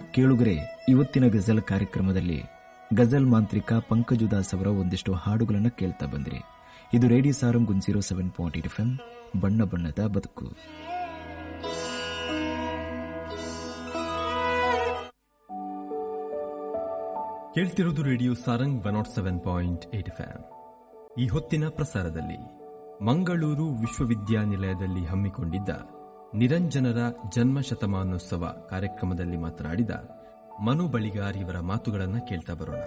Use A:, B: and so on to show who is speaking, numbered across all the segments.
A: ಕೇಳುಗರೆ ಇವತ್ತಿನ ಗಜಲ್ ಕಾರ್ಯಕ್ರಮದಲ್ಲಿ ಗಜಲ್ ಮಾಂತ್ರಿಕ ಪಂಕಜುದಾಸ್ ಅವರ ಒಂದಿಷ್ಟು ಹಾಡುಗಳನ್ನು ಕೇಳ್ತಾ ಬಂದಿರಿ ಇದು ರೇಡಿಯೋ ಸಾರಂ ಗುನ್ zero seven point eight F ಬಣ್ಣ ಬಣ್ಣದ ಬದುಕು
B: ಕೇಳ್ತಿರೋದು radio Sarang one nought seven point eight F ಈ ಹೊತ್ತಿನ ಪ್ರಸಾರದಲ್ಲಿ ಮಂಗಳೂರು ವಿಶ್ವವಿದ್ಯಾನಿಲಯದಲ್ಲಿ ಹಮ್ಮಿಕೊಂಡಿದ್ದ ನಿರಂಜನರ ಜನ್ಮ ಶತಮಾನೋತ್ಸವ ಕಾರ್ಯಕ್ರಮದಲ್ಲಿ ಮಾತನಾಡಿದ ಮನು ಬಳಿಗಾರ್ ಇವರ ಮಾತುಗಳನ್ನು ಕೇಳ್ತಾ ಬರೋಣ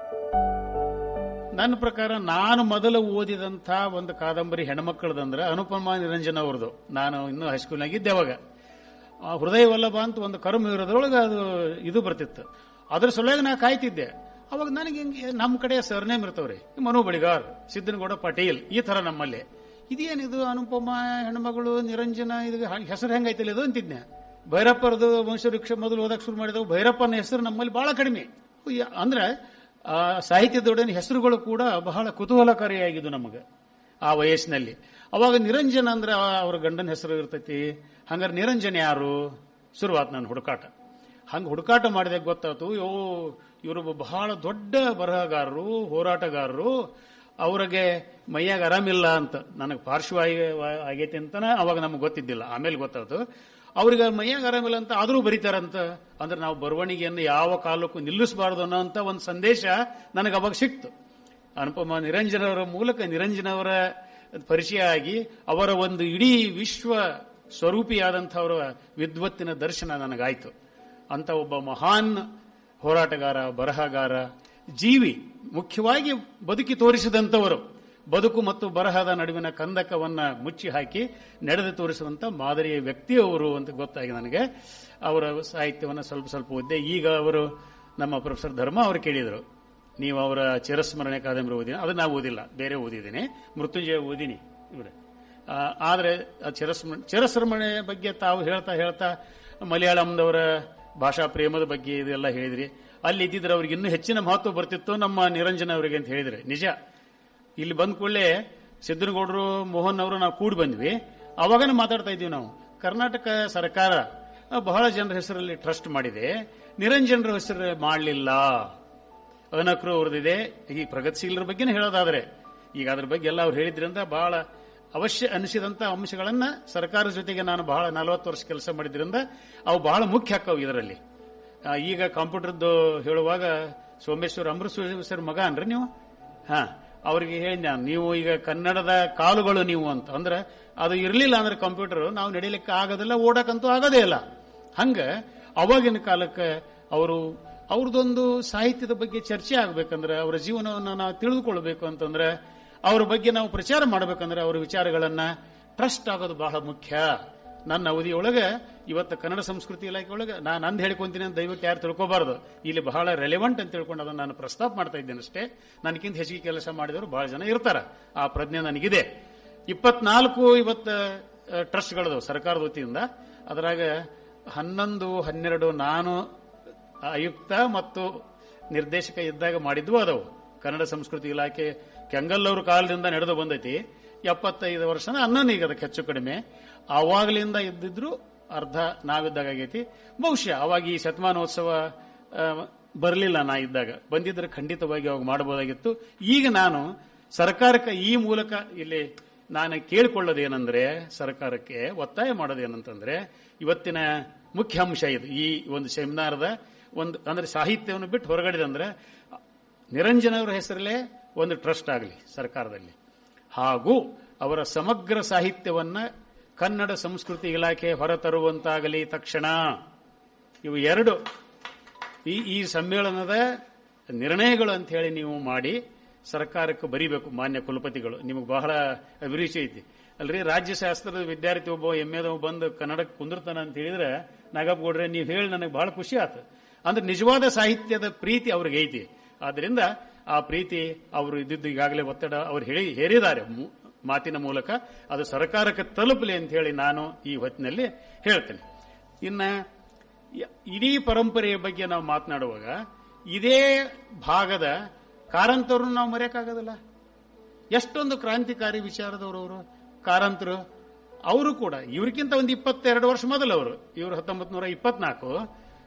C: ನನ್ನ ಪ್ರಕಾರ ನಾನು ಮೊದಲು ಓದಿದಂಥ ಒಂದು ಕಾದಂಬರಿ ಹೆಣ್ಮಕ್ಕಳದಂದ್ರೆ ಅನುಪಮ ನಿರಂಜನ ಅವ್ರದ್ದು ನಾನು ಇನ್ನೂ ಹೈಸ್ಕೂಲ್ನಾಗಿದ್ದೆ ಅವಾಗ ಆ ಹೃದಯ ವಲ್ಲಭ ಅಂತ ಒಂದು ಕರ್ಮ ಇರೋದ್ರೊಳಗೆ ಅದು ಇದು ಬರ್ತಿತ್ತು ಅದ್ರ ಸಲುವಾಗಿ ನಾ ಕಾಯ್ತಿದ್ದೆ ಅವಾಗ ನನಗೆ ಹಿಂಗೆ ನಮ್ಮ ಕಡೆ ಸರ್ನೇಮ್ ಇರ್ತವ್ರಿ ಮನು ಬಳಿಗಾರ್ ಸಿದ್ದನಗೌಡ ಪಾಟೀಲ್ ಈ ತರ ನಮ್ಮಲ್ಲಿ ಇದೇನಿದು ಅನುಪಮ ಹೆಣ್ಮಗಳು ನಿರಂಜನ ಇದು ಹೆಸರು ಹೆಂಗೈತಿಲ್ಲ ಇದು ಅಂತಿದ್ನೆ ಭೈರಪ್ಪರದು ವಂಶವೃಕ್ಷ ಮೊದಲು ಓದಕ್ಕೆ ಶುರು ಮಾಡಿದವು ಭೈರಪ್ಪನ ಹೆಸರು ನಮ್ಮಲ್ಲಿ ಬಹಳ ಕಡಿಮೆ ಯ- ಅಂದ್ರೆ ಆ ಸಾಹಿತ್ಯದೊಡನೆ ಹೆಸರುಗಳು ಕೂಡ ಬಹಳ ಕುತೂಹಲಕಾರಿಯಾಗಿದ್ದು ನಮಗೆ ಆ ವಯಸ್ಸಿನಲ್ಲಿ ಅವಾಗ ನಿರಂಜನ ಅಂದ್ರೆ ಆ- ಅವ್ರ ಗಂಡನ ಹೆಸರು ಇರ್ತೈತಿ ಹಂಗಾರೆ ನಿರಂಜನ ಯಾರು ಶುರುವಾತ್ ನನ್ನ ಹುಡುಕಾಟ ಹಂಗೆ ಹುಡುಕಾಟ ಮಾಡಿದಾಗ ಗೊತ್ತಾಯ್ತು ಯೋ ಇವರು ಬಹಳ ದೊಡ್ಡ ಬರಹಗಾರರು ಹೋರಾಟಗಾರರು ಅವ್ರಿಗೆ ಮೈಯಾಗ ಆರಾಮಿಲ್ಲ ಅಂತ ನನಗೆ ಪಾರ್ಶ್ವವಾಯು ಆಗೈತೆ ಅಂತನ ಅವಾಗ ನಮಗೆ ಗೊತ್ತಿದ್ದಿಲ್ಲ ಆಮೇಲೆ ಗೊತ್ತಾಯ್ತು ಅವ್ರಿಗೆ ಮೈಯಾಗ ಆರಾಮಿಲ್ಲ ಅಂತ ಆದರೂ ಬರೀತಾರಂತ ಅಂದ್ರೆ ನಾವು ಬರವಣಿಗೆಯನ್ನು ಯಾವ ಕಾಲಕ್ಕೂ ನಿಲ್ಲಿಸಬಾರ್ದು ಅನ್ನೋ ಅಂತ ಒಂದು ಸಂದೇಶ ನನಗೆ ಅವಾಗ ಸಿಕ್ತು ಅನುಪಮ ನಿರಂಜನವರ ಮೂಲಕ ನಿರಂಜನವರ ಪರಿಚಯ ಆಗಿ ಅವರ ಒಂದು ಇಡೀ ವಿಶ್ವ ಸ್ವರೂಪಿಯಾದಂಥವರ ವಿದ್ವತ್ತಿನ ದರ್ಶನ ನನಗಾಯ್ತು ಅಂತ ಒಬ್ಬ ಮಹಾನ್ ಹೋರಾಟಗಾರ ಬರಹಗಾರ ಜೀವಿ ಮುಖ್ಯವಾಗಿ ಬದುಕಿ ತೋರಿಸಿದಂಥವರು ಬದುಕು ಮತ್ತು ಬರಹದ ನಡುವಿನ ಕಂದಕವನ್ನ ಮುಚ್ಚಿ ಹಾಕಿ ನಡೆದು ತೋರಿಸುವಂತ ಮಾದರಿಯ ವ್ಯಕ್ತಿಯವರು ಅಂತ ಗೊತ್ತಾಗಿ ನನಗೆ ಅವರ ಸಾಹಿತ್ಯವನ್ನು ಸ್ವಲ್ಪ ಸ್ವಲ್ಪ ಓದಿದೆ ಈಗ ಅವರು ನಮ್ಮ ಪ್ರೊಫೆಸರ್ ಧರ್ಮ ಅವರು ಕೇಳಿದರು ನೀವು ಅವರ ಚಿರಸ್ಮರಣೆ ಕಾದಂಬರಿ ಓದಿನ ಅದನ್ನ ನಾವು ಓದಿಲ್ಲ ಬೇರೆ ಓದಿದ್ದೀನಿ ಮೃತ್ಯುಂಜಯ ಓದಿನಿ ಇವರೇ ಆ, ಆದ್ರೆ ಆ ಚಿರಸ್ಮರಣೆ ಚಿರಸ್ಮರಣೆ ಬಗ್ಗೆ ತಾವು ಹೇಳ್ತಾ ಹೇಳ್ತಾ ಮಲಯಾಳಂದವರ ಭಾಷಾ ಪ್ರೇಮದ ಬಗ್ಗೆ ಇದೆಲ್ಲ ಹೇಳಿದ್ರಿ ಅಲ್ಲಿ ಇದ್ದಿದ್ರೆ ಅವ್ರಿಗೆ ಇನ್ನೂ ಹೆಚ್ಚಿನ ಮಹತ್ವ ಬರ್ತಿತ್ತು ನಮ್ಮ ನಿರಂಜನ ಅವರಿಗೆ ಅಂತ ಹೇಳಿದ್ರೆ ನಿಜ ಇಲ್ಲಿ ಬಂದ ಕೂಡಲೇ ಸಿದ್ದನಗೌಡರು ಮೋಹನ್ ಅವರು ನಾವು ಕೂಡಿ ಬಂದ್ವಿ ಅವಾಗನೇ ಮಾತಾಡ್ತಾ ಇದ್ದೀವಿ ನಾವು ಕರ್ನಾಟಕ ಸರ್ಕಾರ ಆ, ಬಹಳ ಜನರ ಹೆಸರಲ್ಲಿ ಟ್ರಸ್ಟ್ ಮಾಡಿದೆ ನಿರಂಜನರ ಹೆಸರು ಮಾಡಲಿಲ್ಲ ಅನಕ್ರು ಅವ್ರದ್ದಿದೆ ಈ ಪ್ರಗತಿಶೀಲರ ಬಗ್ಗೆನೇ ಹೇಳೋದಾದ್ರೆ ಈಗ ಅದ್ರ ಬಗ್ಗೆ ಎಲ್ಲ ಅವ್ರು ಹೇಳಿದ್ರಿಂದ ಬಹಳ ಅವಶ್ಯ ಅನಿಸಿದಂತ ಅಂಶಗಳನ್ನ ಸರ್ಕಾರದ ಜೊತೆಗೆ ನಾನು ಬಹಳ ನಲವತ್ತು ವರ್ಷ ಕೆಲಸ ಮಾಡಿದ್ರಿಂದ ಅವು ಬಹಳ ಮುಖ್ಯ ಆಕ್ಕವು ಇದರಲ್ಲಿ ಆ, ಈಗ ಕಂಪ್ಯೂಟರ್ದು ಹೇಳುವಾಗ ಸೋಮೇಶ್ವರ ಅಮೃತೇಶ್ವರ ಮಗ ಅನ್ರಿ ನೀವು ಹಾ ಅವ್ರಿಗೆ ಹೇಳಿ ನಾನು ನೀವು ಈಗ ಕನ್ನಡದ ಕಾಲುಗಳು ನೀವು ಅಂತ ಅಂದ್ರೆ ಅದು ಇರಲಿಲ್ಲ ಅಂದ್ರೆ ಕಂಪ್ಯೂಟರ್ ನಾವು ನಡೀಲಿಕ್ಕೆ ಆಗೋದಿಲ್ಲ ಓಡಕ್ಕಂತೂ ಆಗೋದೇ ಇಲ್ಲ ಹಂಗ ಅವಾಗಿನ ಕಾಲಕ್ಕೆ ಅವರು ಅವ್ರದ್ದೊಂದು ಸಾಹಿತ್ಯದ ಬಗ್ಗೆ ಚರ್ಚೆ ಆಗ್ಬೇಕಂದ್ರೆ ಅವರ ಜೀವನವನ್ನು ನಾವು ತಿಳಿದುಕೊಳ್ಬೇಕು ಅಂತಂದ್ರೆ ಅವ್ರ ಬಗ್ಗೆ ನಾವು ಪ್ರಚಾರ ಮಾಡಬೇಕಂದ್ರೆ ಅವರ ವಿಚಾರಗಳನ್ನ ಟ್ರಸ್ಟ್ ಆಗೋದು ಬಹಳ ಮುಖ್ಯ ನನ್ನ ಅವಧಿಯೊಳಗೆ ಇವತ್ತು ಕನ್ನಡ ಸಂಸ್ಕೃತಿ ಇಲಾಖೆ ಒಳಗೆ ನಾನು ಅಂದ್ ಹೇಳ್ಕೊಂತೀನಿ ಅಂತ ದಯವಿಟ್ಟು ಯಾರು ತಿಳ್ಕೊಬಾರ್ದು ಇಲ್ಲಿ ಬಹಳ ರೆಲೆವೆಂಟ್ ಅಂತ ತಿಳ್ಕೊಂಡು ಅದನ್ನು ನಾನು ಪ್ರಸ್ತಾಪ ಮಾಡ್ತಾ ಇದ್ದೇನೆ ಅಷ್ಟೇ ನನಗಿಂತ ಹೆಚ್ಚಿಗೆ ಕೆಲಸ ಮಾಡಿದವರು ಬಹಳ ಜನ ಇರ್ತಾರೆ ಆ ಪ್ರಜ್ಞೆ ನನಗಿದೆ ಇಪ್ಪತ್ನಾಲ್ಕು ಇವತ್ತು ಟ್ರಸ್ಟ್ಗಳದವು ಸರ್ಕಾರದ ವತಿಯಿಂದ ಅದರಾಗ ಹನ್ನೊಂದು ಹನ್ನೆರಡು ನಾನು ಆಯುಕ್ತ ಮತ್ತು ನಿರ್ದೇಶಕ ಇದ್ದಾಗ ಮಾಡಿದ್ವು ಅದವು ಕನ್ನಡ ಸಂಸ್ಕೃತಿ ಇಲಾಖೆ ಕೆಂಗಲ್ಲವ್ರ ಕಾಲದಿಂದ ನಡೆದು ಬಂದೈತಿ ಎಪ್ಪತ್ತೈದು ವರ್ಷನ ಹನ್ನೊಂದು ಈಗ ಅದಕ್ಕೆ ಹೆಚ್ಚು ಕಡಿಮೆ ಆವಾಗಲಿಂದ ಇದ್ದಿದ್ರು ಅರ್ಧ ನಾವಿದ್ದಾಗ ಆಗೈತಿ ಬಹುಶಃ ಅವಾಗ ಈ ಶತಮಾನೋತ್ಸವ ಬರಲಿಲ್ಲ ನಾ ಇದ್ದಾಗ ಬಂದಿದ್ರೆ ಖಂಡಿತವಾಗಿ ಅವಾಗ ಮಾಡಬಹುದಾಗಿತ್ತು ಈಗ ನಾನು ಸರ್ಕಾರಕ್ಕೆ ಈ ಮೂಲಕ ಇಲ್ಲಿ ನಾನು ಕೇಳಿಕೊಳ್ಳೋದೇನೆಂದ್ರೆ ಸರ್ಕಾರಕ್ಕೆ ಒತ್ತಾಯ ಮಾಡೋದೇನಂತಂದ್ರೆ ಇವತ್ತಿನ ಮುಖ್ಯ ಅಂಶ ಇದು ಈ ಒಂದು ಸೆಮಿನಾರದ ಒಂದು ಅಂದ್ರೆ ಸಾಹಿತ್ಯವನ್ನು ಬಿಟ್ಟು ಹೊರಗಡೆ ಅಂದ್ರೆ ನಿರಂಜನ ಅವರ ಹೆಸರಲ್ಲೇ ಒಂದು ಟ್ರಸ್ಟ್ ಆಗಲಿ ಸರ್ಕಾರದಲ್ಲಿ ಹಾಗೂ ಅವರ ಸಮಗ್ರ ಸಾಹಿತ್ಯವನ್ನ ಕನ್ನಡ ಸಂಸ್ಕೃತಿ ಇಲಾಖೆ ಹೊರತರುವಂತಾಗಲಿ ತಕ್ಷಣ ಇವು ಎರಡು ಈ ಈ ಸಮ್ಮೇಳನದ ನಿರ್ಣಯಗಳು ಅಂತ ಹೇಳಿ ನೀವು ಮಾಡಿ ಸರ್ಕಾರಕ್ಕೆ ಬರೀಬೇಕು ಮಾನ್ಯ ಕುಲಪತಿಗಳು ನಿಮಗೆ ಬಹಳ ಅಭಿರುಚಿ ಐತಿ ಅಲ್ರಿ ರಾಜ್ಯಶಾಸ್ತ್ರದ ವಿದ್ಯಾರ್ಥಿ ಒಬ್ಬ ಎಮ್ಮೆದವ ಬಂದು ಕನ್ನಡಕ್ಕೆ ಕುಂದಿರ್ತಾನ ಅಂತ ಹೇಳಿದ್ರೆ ನಾಗಪ್ಪ ಗೌಡ್ರೆ ನೀವು ಹೇಳಿ ನನಗೆ ಬಹಳ ಖುಷಿ ಆಯ್ತು ಅಂದ್ರೆ ನಿಜವಾದ ಸಾಹಿತ್ಯದ ಪ್ರೀತಿ ಅವ್ರಿಗೆ ಐತಿ ಆದ್ರಿಂದ ಆ ಪ್ರೀತಿ ಅವರು ಇದ್ದಿದ್ದು ಈಗಾಗಲೇ ಒತ್ತಡ ಅವ್ರು ಹೇಳಿ ಹೇರಿದ್ದಾರೆ ಮು- ಮಾತಿನ ಮೂಲಕ ಅದು ಸರ್ಕಾರಕ್ಕೆ ತಲುಪಲಿ ಅಂತ ಹೇಳಿ ನಾನು ಈ ಹೊತ್ತಿನಲ್ಲಿ ಹೇಳ್ತೇನೆ ಇನ್ನ ಯ- ಇಡೀ ಪರಂಪರೆಯ ಬಗ್ಗೆ ನಾವು ಮಾತನಾಡುವಾಗ ಇದೇ ಭಾಗದ ಕಾರಂತರನ್ನು ನಾವು ಮರೆಯಕ್ಕಾಗೋದಿಲ್ಲ ಎಷ್ಟೊಂದು ಕ್ರಾಂತಿಕಾರಿ ವಿಚಾರದವರು ಅವರು ಕಾರಂತರು ಅವರು ಕೂಡ ಇವ್ರಿಗಿಂತ ಒಂದು ಇಪ್ಪತ್ತೆರಡು ವರ್ಷ ಮೊದಲು ಅವರು ಇವರು ಹತ್ತೊಂಬತ್ತು ನೂರ ಇಪ್ಪತ್ನಾಲ್ಕು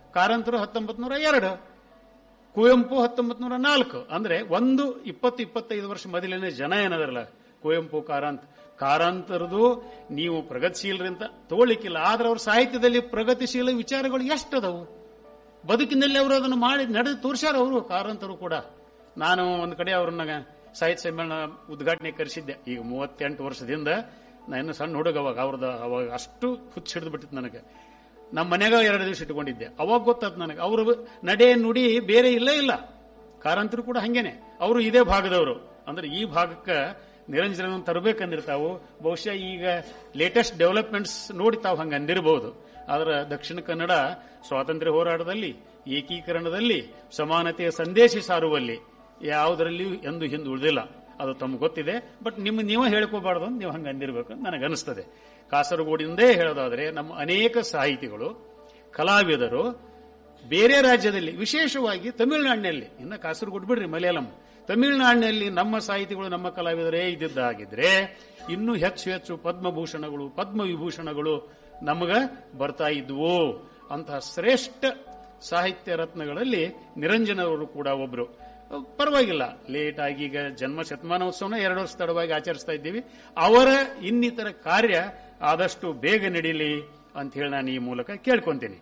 C: ಕಾರಂತರು ಹತ್ತೊಂಬತ್ ನೂರ ಎರಡು ಕುವೆಂಪು ಹತ್ತೊಂಬತ್ ನೂರ ನಾಲ್ಕು ಅಂದ್ರೆ ಒಂದು ಇಪ್ಪತ್ತು ಇಪ್ಪತ್ತೈದು ವರ್ಷ ಮೊದಲನೇ ಜನ ಏನದರಲ್ಲ ಕುವೆಂಪು ಕಾರಂತ್ ಕಾರಂತರದು ನೀವು ಪ್ರಗತಿಶೀಲರಿಂದ ತಗೊಳ್ಳಿಕ್ಕಿಲ್ಲ ಆದ್ರೆ ಅವ್ರ ಸಾಹಿತ್ಯದಲ್ಲಿ ಪ್ರಗತಿಶೀಲ ವಿಚಾರಗಳು ಎಷ್ಟದವು ಬದುಕಿನಲ್ಲಿ ಅವರು ಅದನ್ನು ಮಾಡಿ ನಡೆದು ತೋರಿಸ್ಯಾರ ಅವರು ಕಾರಂತರು ಕೂಡ ನಾನು ಒಂದು ಕಡೆ ಅವ್ರನ್ನ ಸಾಹಿತ್ಯ ಸಮ್ಮೇಳನ ಉದ್ಘಾಟನೆ ಕರೆಸಿದ್ದೆ ಈಗ ಮೂವತ್ತೆಂಟು ವರ್ಷದಿಂದ ನಾನು ಸಣ್ಣ ಹುಡುಗ ಅವಾಗ ಅವ್ರದ ಅವಾಗ ಅಷ್ಟು ಹುಚ್ಚ ಹಿಡಿದು ಬಿಟ್ಟಿತ್ತು ನನಗೆ ನಮ್ಮ ಮನೆಯಾಗ ಎರಡು ದಿವಸ ಇಟ್ಕೊಂಡಿದ್ದೆ ಅವಾಗ ಗೊತ್ತಾತ್ ನನಗೆ ಅವರು ನಡೆ ನುಡಿ ಬೇರೆ ಇಲ್ಲ ಇಲ್ಲ ಕಾರಂತರು ಕೂಡ ಹಂಗೇನೆ ಅವರು ಇದೇ ಭಾಗದವರು ಅಂದ್ರೆ ಈ ಭಾಗಕ್ಕೆ ನಿರಂಜನ ತರಬೇಕಂದಿರ್ತಾವು ಬಹುಶಃ ಈಗ ಲೇಟೆಸ್ಟ್ ಡೆವಲಪ್ಮೆಂಟ್ಸ್ ನೋಡಿ ತಾವು ಹಂಗ ಅಂದಿರಬಹುದು ಆದ್ರೆ ದಕ್ಷಿಣ ಕನ್ನಡ ಸ್ವಾತಂತ್ರ್ಯ ಹೋರಾಟದಲ್ಲಿ ಏಕೀಕರಣದಲ್ಲಿ ಸಮಾನತೆಯ ಸಂದೇಶ ಸಾರುವಲ್ಲಿ ಯಾವುದರಲ್ಲಿಯೂ ಎಂದು ಹಿಂದೆ ಉಳಿದಿಲ್ಲ ಅದು ತಮ್ಗೆ ಗೊತ್ತಿದೆ ಬಟ್ ನಿಮ್ಮ ನೀವು ಹೇಳ್ಕೋಬಾರ್ದು ಅಂತ ನೀವು ಹಂಗೆ ಅಂದಿರಬೇಕು ಅಂತ ನನಗೆ ಅನಿಸ್ತದೆ ಕಾಸರಗೋಡಿಂದೇ ಹೇಳೋದಾದ್ರೆ ನಮ್ಮ ಅನೇಕ ಸಾಹಿತಿಗಳು ಕಲಾವಿದರು ಬೇರೆ ರಾಜ್ಯದಲ್ಲಿ ವಿಶೇಷವಾಗಿ ತಮಿಳುನಾಡಿನಲ್ಲಿ ಇನ್ನು ಕಾಸರಗೋಡು ಬಿಡ್ರಿ ಮಲಯಾಳಂ ತಮಿಳುನಾಡಿನಲ್ಲಿ ನಮ್ಮ ಸಾಹಿತಿಗಳು ನಮ್ಮ ಕಲಾವಿದರೇ ಇದ್ದಿದ್ದಾಗಿದ್ರೆ ಇನ್ನೂ ಹೆಚ್ಚು ಹೆಚ್ಚು ಪದ್ಮಭೂಷಣಗಳು ಪದ್ಮವಿಭೂಷಣಗಳು ನಮಗ ಬರ್ತಾ ಇದ್ವು ಅಂತಹ ಶ್ರೇಷ್ಠ ಸಾಹಿತ್ಯ ರತ್ನಗಳಲ್ಲಿ ನಿರಂಜನ ಅವರು ಕೂಡ ಒಬ್ರು ಪರವಾಗಿಲ್ಲ ಲೇಟ್ ಆಗಿ ಈಗ ಜನ್ಮ ಶತಮಾನೋತ್ಸವನ ಎರಡು ವರ್ಷ ತಡವಾಗಿ ಆಚರಿಸ್ತಾ ಇದ್ದೀವಿ ಅವರ ಇನ್ನಿತರ ಕಾರ್ಯ ಆದಷ್ಟು ಬೇಗ ನಡೀಲಿ ಅಂತ ಹೇಳಿ ನಾನು ಈ ಮೂಲಕ ಕೇಳ್ಕೊಂತೀನಿ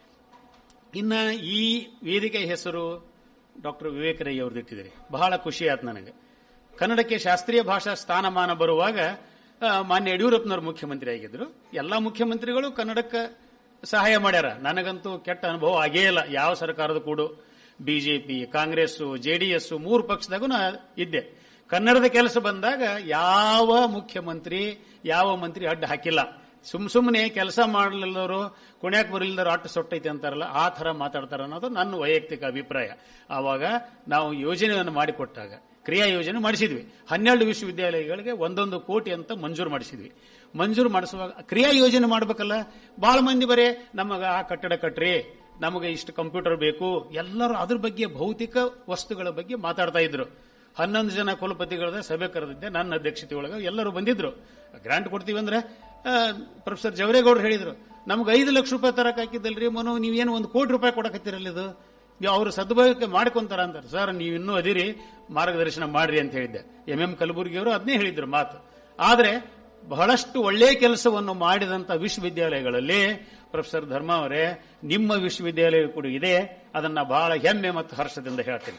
C: ಇನ್ನ ಈ ವೇದಿಕೆ ಹೆಸರು ಡಾಕ್ಟರ್ ವಿವೇಕ ರೈ ಅವ್ರದ್ದು ಇಟ್ಟಿದ್ದೀರಿ ಬಹಳ ಖುಷಿ ಆಯ್ತು ನನಗೆ ಕನ್ನಡಕ್ಕೆ ಶಾಸ್ತ್ರೀಯ ಭಾಷಾ ಸ್ಥಾನಮಾನ ಬರುವಾಗ ಆ, ಮಾನ್ಯ ಯಡಿಯೂರಪ್ಪನವರು ಮುಖ್ಯಮಂತ್ರಿ ಆಗಿದ್ರು ಎಲ್ಲಾ ಮುಖ್ಯಮಂತ್ರಿಗಳು ಕನ್ನಡಕ್ಕೆ ಸಹಾಯ ಮಾಡ್ಯಾರ ನನಗಂತೂ ಕೆಟ್ಟ ಅನುಭವ ಆಗೇ ಇಲ್ಲ ಯಾವ ಸರ್ಕಾರದ ಕೂಡ ಬಿಜೆಪಿ ಕಾಂಗ್ರೆಸ್ ಜೆಡಿಎಸ್ ಮೂರು ಪಕ್ಷದಾಗೂ ನಾ ಇದ್ದೆ ಕನ್ನಡದ ಕೆಲಸ ಬಂದಾಗ ಯಾವ ಮುಖ್ಯಮಂತ್ರಿ ಯಾವ ಮಂತ್ರಿ ಅಡ್ಡ ಹಾಕಿಲ್ಲ ಸುಮ್ ಸುಮ್ಮನೆ ಕೆಲಸ ಮಾಡಲಿಲ್ಲವರು ಕುಣ್ಯಾಕ್ ಬರಲಿಲ್ಲದವ್ರು ಅಟ್ಟು ಸೊಟ್ಟೈತೆ ಅಂತಾರಲ್ಲ ಆ ತರ ಮಾತಾಡ್ತಾರ ಅನ್ನೋದು ನನ್ನ ವೈಯಕ್ತಿಕ ಅಭಿಪ್ರಾಯ ಆವಾಗ ನಾವು ಯೋಜನೆಯನ್ನು ಮಾಡಿಕೊಟ್ಟಾಗ ಕ್ರಿಯಾ ಯೋಜನೆ ಮಾಡಿಸಿದ್ವಿ ಹನ್ನೆರಡು ವಿಶ್ವವಿದ್ಯಾಲಯಗಳಿಗೆ ಒಂದೊಂದು ಕೋಟಿ ಅಂತ ಮಂಜೂರು ಮಾಡಿಸಿದ್ವಿ ಮಂಜೂರು ಮಾಡಿಸುವಾಗ ಕ್ರಿಯಾ ಯೋಜನೆ ಮಾಡಬೇಕಲ್ಲ ಬಹಳ ಮಂದಿ ಬರೇ ನಮಗ ಆ ಕಟ್ಟಡ ಕಟ್ರಿ ನಮಗೆ ಇಷ್ಟು ಕಂಪ್ಯೂಟರ್ ಬೇಕು ಎಲ್ಲರೂ ಅದ್ರ ಬಗ್ಗೆ ಭೌತಿಕ ವಸ್ತುಗಳ ಬಗ್ಗೆ ಮಾತಾಡ್ತಾ ಇದ್ರು ಹನ್ನೊಂದು ಜನ ಕುಲಪತಿಗಳ ಸಭೆ ಕರೆದಿದ್ದೆ ನನ್ನ ಅಧ್ಯಕ್ಷತೆ ಒಳಗೆ ಎಲ್ಲರೂ ಬಂದಿದ್ರು ಗ್ರಾಂಟ್ ಕೊಡ್ತೀವಿ ಅಂದ್ರೆ ಆ, ಪ್ರೊಫೆಸರ್ ಜವರೇಗೌಡರು ಹೇಳಿದ್ರು ನಮ್ಗೆ ಐದು ಲಕ್ಷ ರೂಪಾಯಿ ತರಕ್ ಹಾಕಿದ್ದಲ್ರಿ ಮನು ನೀವೇನು ಒಂದು ಕೋಟಿ ರೂಪಾಯಿ ಕೊಡಕತ್ತಿರಲ್ಲ ಇದು ನೀವು ಅವರು ಸದ್ಬಳಕೆ ಮಾಡ್ಕೊಂತಾರ ಅಂತಾರೆ ಸರ್ ನೀವು ಇನ್ನೂ ಅದಿರಿ ಮಾರ್ಗದರ್ಶನ ಮಾಡ್ರಿ ಅಂತ ಹೇಳಿದ್ದೆ ಎಂ ಎಂ ಕಲಬುರ್ಗಿ ಅವರು ಅದನ್ನೇ ಹೇಳಿದ್ರು ಮಾತು ಆದ್ರೆ ಬಹಳಷ್ಟು ಒಳ್ಳೆಯ ಕೆಲಸವನ್ನು ಮಾಡಿದಂತ ವಿಶ್ವವಿದ್ಯಾಲಯಗಳಲ್ಲಿ ಪ್ರೊಫೆಸರ್ ಧರ್ಮ ಅವರೇ ನಿಮ್ಮ ವಿಶ್ವವಿದ್ಯಾಲಯ ಕೂಡ ಇದೆ ಅದನ್ನ ಬಹಳ ಹೆಮ್ಮೆ ಮತ್ತು ಹರ್ಷದಿಂದ ಹೇಳ್ತೀನಿ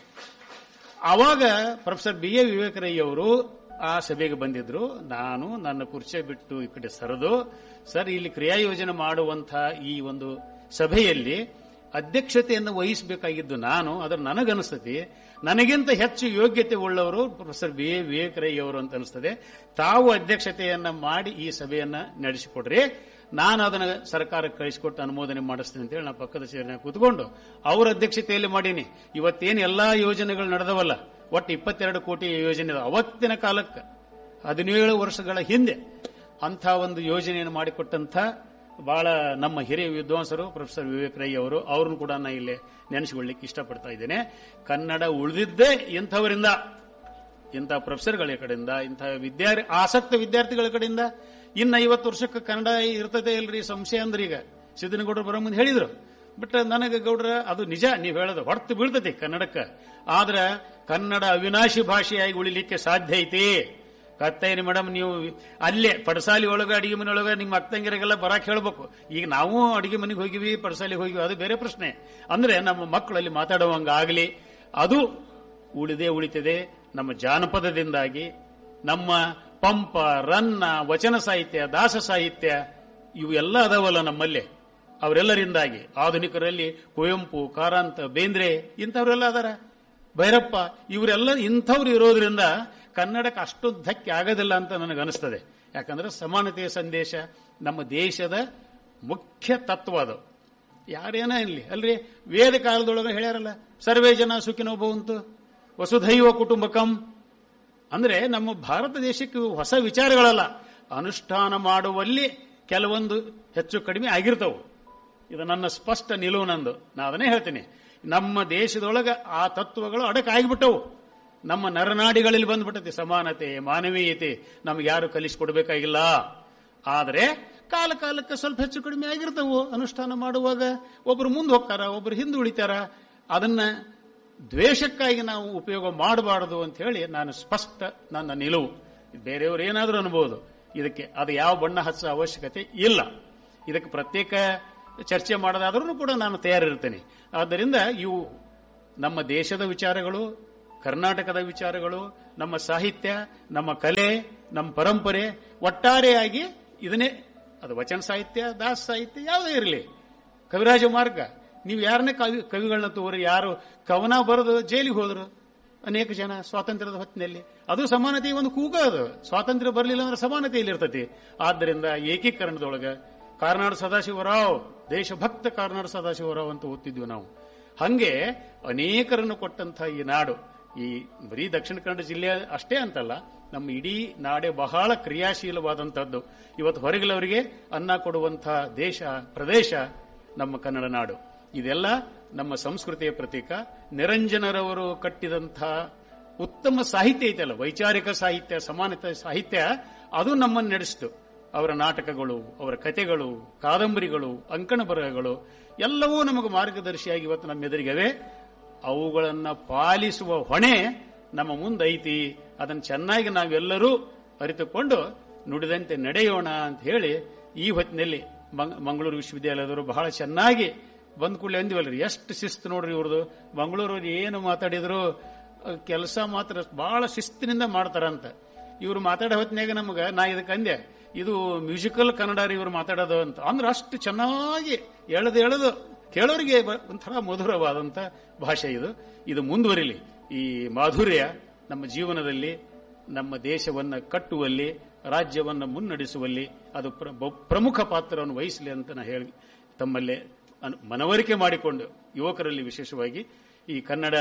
C: ಆವಾಗ ಪ್ರೊಫೆಸರ್ ಬಿ ಎ ವಿವೇಕರೈ ಅವರು ಆ ಸಭೆಗೆ ಬಂದಿದ್ರು ನಾನು ನನ್ನ ಕುರ್ಚಿ ಬಿಟ್ಟು ಈ ಕಡೆ ಸರಿದು ಸರ್ ಇಲ್ಲಿ ಕ್ರಿಯಾ ಯೋಜನೆ ಮಾಡುವಂತ ಈ ಒಂದು ಸಭೆಯಲ್ಲಿ ಅಧ್ಯಕ್ಷತೆಯನ್ನು ವಹಿಸಬೇಕಾಗಿದ್ದು ನಾನು ಅದ್ರ ನನಗನಿಸ್ತದೆ ನನಗಿಂತ ಹೆಚ್ಚು ಯೋಗ್ಯತೆ ಉಳ್ಳವರು ಪ್ರೊಫೆಸರ್ ಬಿ ಎ ವಿವೇಕರೈ ಅವರು ಅಂತ ಅನಿಸ್ತದೆ ತಾವು ಅಧ್ಯಕ್ಷತೆಯನ್ನ ಮಾಡಿ ಈ ಸಭೆಯನ್ನ ನಡೆಸಿಕೊಡ್ರಿ ನಾನು ಅದನ್ನ ಸರ್ಕಾರಕ್ಕೆ ಕಳಿಸಿಕೊಟ್ಟು ಅನುಮೋದನೆ ಮಾಡಿಸ್ತೀನಿ ಅಂತ ಹೇಳಿ ನಾ ಪಕ್ಕದ ಸೇರಿನ ಕೂತ್ಕೊಂಡು ಅವರ ಅಧ್ಯಕ್ಷತೆಯಲ್ಲಿ ಮಾಡೀನಿ ಇವತ್ತೇನು ಎಲ್ಲಾ ಯೋಜನೆಗಳು ನಡೆದವಲ್ಲ ಒಟ್ಟು ಇಪ್ಪತ್ತೆರಡು ಕೋಟಿ ಯೋಜನೆ ಇದೆ. ಅವತ್ತಿನ ಕಾಲಕ್ಕೆ ಹದಿನೇಳು ವರ್ಷಗಳ ಹಿಂದೆ ಅಂಥ ಒಂದು ಯೋಜನೆಯನ್ನು ಮಾಡಿಕೊಟ್ಟಂತ ಬಹಳ ನಮ್ಮ ಹಿರಿಯ ವಿದ್ವಾಂಸರು ಪ್ರೊಫೆಸರ್ ವಿವೇಕ್ ರೈ ಅವರು ಅವ್ರನ್ನು ಕೂಡ ನಾನು ಇಲ್ಲಿ ನೆನೆಸಿಕೊಳ್ಳಿಕ್ಕೆ ಇಷ್ಟಪಡ್ತಾ ಇದ್ದೇನೆ ಕನ್ನಡ ಉಳಿದಿದ್ದೇ ಇಂಥವರಿಂದ ಇಂಥ ಪ್ರೊಫೆಸರ್ಗಳ ಕಡೆಯಿಂದ ಇಂಥ ವಿದ್ಯಾರ್ಥಿ ಆಸಕ್ತ ವಿದ್ಯಾರ್ಥಿಗಳ ಕಡೆಯಿಂದ ಇನ್ನು ಐವತ್ತು ವರ್ಷಕ್ಕೆ ಕನ್ನಡ ಇರ್ತದೆ ಇಲ್ರಿ ಸಂಶಯ ಅಂದ್ರೆ ಈಗ ಸಿದ್ದನಗೌಡರು ಬರೋ ಮುಂದೆ ಹೇಳಿದ್ರು ಬಟ್ ನನಗೆ ಗೌಡ್ರ ಅದು ನಿಜ ನೀವು ಹೇಳೋದು ಹೊರತು ಬೀಳ್ತತಿ ಕನ್ನಡಕ್ಕೆ ಆದ್ರೆ ಕನ್ನಡ ಅವಿನಾಶಿ ಭಾಷೆಯಾಗಿ ಉಳಿಲಿಕ್ಕೆ ಸಾಧ್ಯ ಐತಿ ಕತ್ತೇನಿ ಮೇಡಮ್ ನೀವು ಅಲ್ಲೇ ಪಡಸಾಲಿ ಒಳಗೆ ಅಡಿಗೆ ಮನೆ ಒಳಗೆ ನಿಮ್ಮ ಅಕ್ಕಂಗಿರಿಗೆಲ್ಲ ಬರಕ್ ಹೇಳ್ಬೇಕು ಈಗ ನಾವು ಅಡಿಗೆ ಮನೆಗೆ ಹೋಗಿವಿ ಪಡಸಾಲಿಗೆ ಹೋಗಿವಿ ಅದು ಬೇರೆ ಪ್ರಶ್ನೆ ಅಂದ್ರೆ ನಮ್ಮ ಮಕ್ಕಳಲ್ಲಿ ಮಾತಾಡುವಂಗ ಆಗಲಿ ಅದು ಉಳಿದೇ ಉಳಿತದೆ ನಮ್ಮ ಜಾನಪದದಿಂದಾಗಿ ನಮ್ಮ ಪಂಪ ರನ್ನ ವಚನ ಸಾಹಿತ್ಯ ದಾಸ ಸಾಹಿತ್ಯ ಇವು ಎಲ್ಲ ಅದಾವಲ್ಲ ನಮ್ಮಲ್ಲಿ ಅವರೆಲ್ಲರಿಂದಾಗಿ ಆಧುನಿಕರಲ್ಲಿ ಕುವೆಂಪು ಕಾರಂತ ಬೇಂದ್ರೆ ಇಂಥವರೆಲ್ಲ ಅದಾರ ಭೈರಪ್ಪ ಇವರೆಲ್ಲ ಇಂಥವ್ರು ಇರೋದ್ರಿಂದ ಕನ್ನಡಕ್ಕೆ ಅಷ್ಟೊಂದು ಧಕ್ಕೆ ಆಗೋದಿಲ್ಲ ಅಂತ ನನಗೆ ಅನಿಸ್ತದೆ ಯಾಕಂದ್ರೆ ಸಮಾನತೆಯ ಸಂದೇಶ ನಮ್ಮ ದೇಶದ ಮುಖ್ಯ ತತ್ವ ಅದು ಯಾರೇನ ಇರಲಿ ಅಲ್ರಿ ವೇದ ಕಾಲದೊಳಗೆ ಹೇಳ್ಯಾರಲ್ಲ ಸರ್ವೇ ಜನ ಸುಖಿನೋ ಭವಂತು ವಸುಧೈವ ಕುಟುಂಬಕಂ ಅಂದ್ರೆ ನಮ್ಮ ಭಾರತ ದೇಶಕ್ಕೆ ಇವು ಹೊಸ ವಿಚಾರಗಳಲ್ಲ ಅನುಷ್ಠಾನ ಮಾಡುವಲ್ಲಿ ಕೆಲವೊಂದು ಹೆಚ್ಚು ಕಡಿಮೆ ಆಗಿರ್ತವು ಇದು ನನ್ನ ಸ್ಪಷ್ಟ ನಿಲುವು ನಂದು ನಾ ಅದನ್ನೇ ಹೇಳ್ತೀನಿ ನಮ್ಮ ದೇಶದೊಳಗೆ ಆ ತತ್ವಗಳು ಅಡಕಾಗಿಬಿಟ್ಟವು ನಮ್ಮ ನರನಾಡಿಗಳಲ್ಲಿ ಬಂದ್ಬಿಟ್ಟತಿ ಸಮಾನತೆ ಮಾನವೀಯತೆ ನಮ್ಗೆ ಯಾರು ಕಲಿಸಿಕೊಡ್ಬೇಕಾಗಿಲ್ಲ ಆದರೆ ಕಾಲ ಕಾಲಕ್ಕೆ ಸ್ವಲ್ಪ ಹೆಚ್ಚು ಕಡಿಮೆ ಆಗಿರ್ತವು ಅನುಷ್ಠಾನ ಮಾಡುವಾಗ ಒಬ್ರು ಮುಂದೆ ಹೋಗ್ತಾರ ಒಬ್ರು ಹಿಂದೆ ಉಳಿತಾರ ಅದನ್ನ ದ್ವೇಷಕ್ಕಾಗಿ ನಾವು ಉಪಯೋಗ ಮಾಡಬಾರದು ಅಂತ ಹೇಳಿ ನಾನು ಸ್ಪಷ್ಟ ನನ್ನ ನಿಲುವು ಬೇರೆಯವರು ಏನಾದರೂ ಅನ್ಬೋದು ಇದಕ್ಕೆ ಅದು ಯಾವ ಬಣ್ಣ ಹಚ್ಚೋ ಅವಶ್ಯಕತೆ ಇಲ್ಲ ಇದಕ್ಕೆ ಪ್ರತ್ಯೇಕ ಚರ್ಚೆ ಮಾಡೋದಾದ್ರೂ ಕೂಡ ನಾನು ತಯಾರಿರ್ತೇನೆ ಆದ್ದರಿಂದ ಇವು ನಮ್ಮ ದೇಶದ ವಿಚಾರಗಳು ಕರ್ನಾಟಕದ ವಿಚಾರಗಳು ನಮ್ಮ ಸಾಹಿತ್ಯ ನಮ್ಮ ಕಲೆ ನಮ್ಮ ಪರಂಪರೆ ಒಟ್ಟಾರೆಯಾಗಿ ಇದನ್ನೇ ಅದು ವಚನ ಸಾಹಿತ್ಯ ದಾಸ ಸಾಹಿತ್ಯ ಯಾವುದೇ ಇರಲಿ ಕವಿರಾಜ ಮಾರ್ಗ ನೀವು ಯಾರನ್ನೇ ಕವಿ ಕವಿಗಳನ್ನ ತಗೋರಿ ಯಾರು ಕವನ ಬರೆದು ಜೈಲಿಗೆ ಹೋದ್ರು ಅನೇಕ ಜನ ಸ್ವಾತಂತ್ರ್ಯದ ಹೊತ್ತಿನಲ್ಲಿ ಅದು ಸಮಾನತೆ ಒಂದು ಕೂಗ ಅದು ಸ್ವಾತಂತ್ರ್ಯ ಬರಲಿಲ್ಲ ಅಂದ್ರೆ ಸಮಾನತೆ ಇಲ್ಲಿರ್ತತಿ ಆದ್ದರಿಂದ ಏಕೀಕರಣದೊಳಗ ಕಾರ್ನಾಡ್ ಸದಾಶಿವರಾವ್ ದೇಶಭಕ್ತ ಕಾರ್ನಾಡ್ ಸದಾಶಿವರಾವ್ ಅಂತ ಓದ್ತಿದ್ವಿ ನಾವು ಹಂಗೆ ಅನೇಕರನ್ನು ಕೊಟ್ಟಂತ ಈ ನಾಡು ಈ ಬರೀ ದಕ್ಷಿಣ ಕನ್ನಡ ಜಿಲ್ಲೆ ಅಷ್ಟೇ ಅಂತಲ್ಲ ನಮ್ಮ ಇಡೀ ನಾಡೆ ಬಹಳ ಕ್ರಿಯಾಶೀಲವಾದಂತಹದ್ದು ಇವತ್ತು ಹೊರಗಿಲವರಿಗೆ ಅನ್ನ ಕೊಡುವಂತಹ ದೇಶ ಪ್ರದೇಶ ನಮ್ಮ ಕನ್ನಡ ನಾಡು ಇದೆಲ್ಲ ನಮ್ಮ ಸಂಸ್ಕೃತಿಯ ಪ್ರತೀಕ ನಿರಂಜನರವರು ಕಟ್ಟಿದಂತಹ ಉತ್ತಮ ಸಾಹಿತ್ಯ ಐತಲ್ಲ ವೈಚಾರಿಕ ಸಾಹಿತ್ಯ ಸಮಾನತೆ ಸಾಹಿತ್ಯ ಅದು ನಮ್ಮನ್ನು ನಡೆಸಿತು ಅವರ ನಾಟಕಗಳು ಅವರ ಕಥೆಗಳು ಕಾದಂಬರಿಗಳು ಅಂಕಣ ಬರಹಗಳು ಎಲ್ಲವೂ ನಮಗೆ ಮಾರ್ಗದರ್ಶಿಯಾಗಿ ಇವತ್ತು ನಮ್ಮ ಎದುರಿಗವೆ ಅವುಗಳನ್ನ ಪಾಲಿಸುವ ಹೊಣೆ ನಮ್ಮ ಮುಂದೈತಿ ಅದನ್ನು ಚೆನ್ನಾಗಿ ನಾವೆಲ್ಲರೂ ಅರಿತುಕೊಂಡು ನುಡಿದಂತೆ ನಡೆಯೋಣ ಅಂತ ಹೇಳಿ ಈ ಹೊತ್ತಿನಲ್ಲಿ ಮಂಗಳೂರು ವಿಶ್ವವಿದ್ಯಾಲಯದವರು ಬಹಳ ಚೆನ್ನಾಗಿ ಬಂದ್ ಕೂಡಲೇ ಅಂದಿವಲ್ರಿ ಎಷ್ಟು ಶಿಸ್ತು ನೋಡ್ರಿ ಇವ್ರದು ಮಂಗಳೂರು ಏನು ಮಾತಾಡಿದ್ರು ಕೆಲಸ ಮಾತ್ರ ಬಹಳ ಶಿಸ್ತಿನಿಂದ ಮಾಡ್ತಾರಂತ ಇವ್ರು ಮಾತಾಡೋ ಹೊತ್ತಿನಾಗ ನಮ್ಗ ನಾ ಇದಕ್ಕೆ ಅಂದೆ ಇದು ಮ್ಯೂಸಿಕಲ್ ಕನ್ನಡ ರೀ ಇವ್ರು ಮಾತಾಡೋದು ಅಂತ ಅಂದ್ರೆ ಅಷ್ಟು ಚೆನ್ನಾಗಿ ಎಳೆದು ಎಳೆದು ಕೇಳೋರಿಗೆ ಒಂಥರ ಮಧುರವಾದಂತ ಭಾಷೆ ಇದು ಇದು ಮುಂದುವರಿಲಿ ಈ ಮಾಧುರ್ಯ ನಮ್ಮ ಜೀವನದಲ್ಲಿ ನಮ್ಮ ದೇಶವನ್ನ ಕಟ್ಟುವಲ್ಲಿ ರಾಜ್ಯವನ್ನ ಮುನ್ನಡೆಸುವಲ್ಲಿ ಅದು ಪ್ರಮುಖ ಪಾತ್ರವನ್ನು ವಹಿಸಲಿ ಅಂತ ನಾ ಹೇಳಿ ತಮ್ಮಲ್ಲೇ ಮನವರಿಕೆ ಮಾಡಿಕೊಂಡು ಯುವಕರಲ್ಲಿ ವಿಶೇಷವಾಗಿ ಈ ಕನ್ನಡ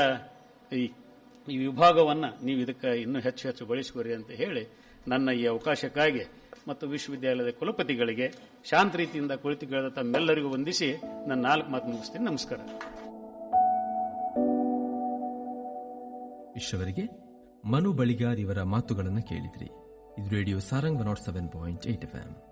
C: ಈ ವಿಭಾಗವನ್ನ ನೀವು ಇದಕ್ಕೆ ಇನ್ನೂ ಹೆಚ್ಚು ಹೆಚ್ಚು ಬಳಸಿಕೊರಿ ಅಂತ ಹೇಳಿ ನನ್ನ ಈ ಅವಕಾಶಕ್ಕಾಗಿ ಮತ್ತು ವಿಶ್ವವಿದ್ಯಾಲಯದ ಕುಲಪತಿಗಳಿಗೆ ಶಾಂತ ರೀತಿಯಿಂದ ಕುಳಿತು ಕೇಳಿದ ತಮ್ಮೆಲ್ಲರಿಗೂ ವಂದಿಸಿ ನನ್ನ ನಾಲ್ಕು ಮಾತು ಮುಗಿಸ್ತೀನಿ ನಮಸ್ಕಾರ
B: ಇಷ್ಟವರೆಗೆ ಮನು ಬಳಿಗಾರ್ ಇವರ ಮಾತುಗಳನ್ನು ಕೇಳಿದ್ರಿ ಇದು radio Sarang one nought seven point eight F